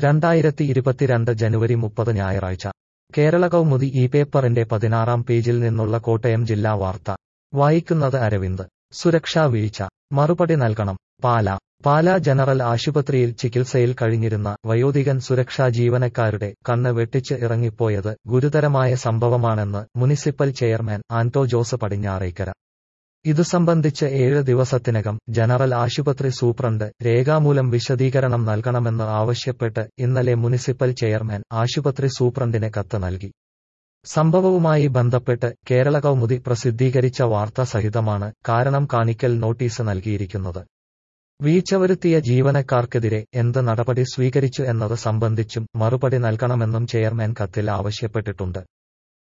രണ്ടായിരത്തി ഇരുപത്തിരണ്ട് ജനുവരി മുപ്പത് ഞായറാഴ്ച കേരള കൗമുദി ഈ പേപ്പറിന്റെ പതിനാറാം പേജിൽ നിന്നുള്ള കോട്ടയം ജില്ലാ വാർത്ത വായിക്കുന്നത് അരവിന്ദ് സുരക്ഷാ വീഴ്ച മറുപടി നൽകണം പാല പാലാ ജനറൽ ആശുപത്രിയിൽ ചികിത്സയിൽ കഴിഞ്ഞിരുന്ന വയോധികൻ സുരക്ഷാ ജീവനക്കാരുടെ കണ്ണ് വെട്ടിച്ച് ഇറങ്ങിപ്പോയത് ഗുരുതരമായ സംഭവമാണെന്ന് മുനിസിപ്പൽ ചെയർമാൻ ആന്റോ ജോസ് പടിഞ്ഞാറേക്കര ഇതു സംബന്ധിച്ച് ഏഴ് ദിവസത്തിനകം ജനറൽ ആശുപത്രി സൂപ്രണ്ട് രേഖാമൂലം വിശദീകരണം നൽകണമെന്ന് ആവശ്യപ്പെട്ട് ഇന്നലെ മുനിസിപ്പൽ ചെയർമാൻ ആശുപത്രി സൂപ്രണ്ടിന് കത്ത് നൽകി സംഭവവുമായി ബന്ധപ്പെട്ട് കേരള കൗമുദി പ്രസിദ്ധീകരിച്ച വാർത്ത സഹിതമാണ് കാരണം കാണിക്കൽ നോട്ടീസ് നൽകിയിരിക്കുന്നത് വീഴ്ച വരുത്തിയ ജീവനക്കാർക്കെതിരെ എന്ത് നടപടി സ്വീകരിച്ചു എന്നത് സംബന്ധിച്ചും മറുപടി നൽകണമെന്നും ചെയർമാൻ കത്തിൽ ആവശ്യപ്പെട്ടിട്ടുണ്ട്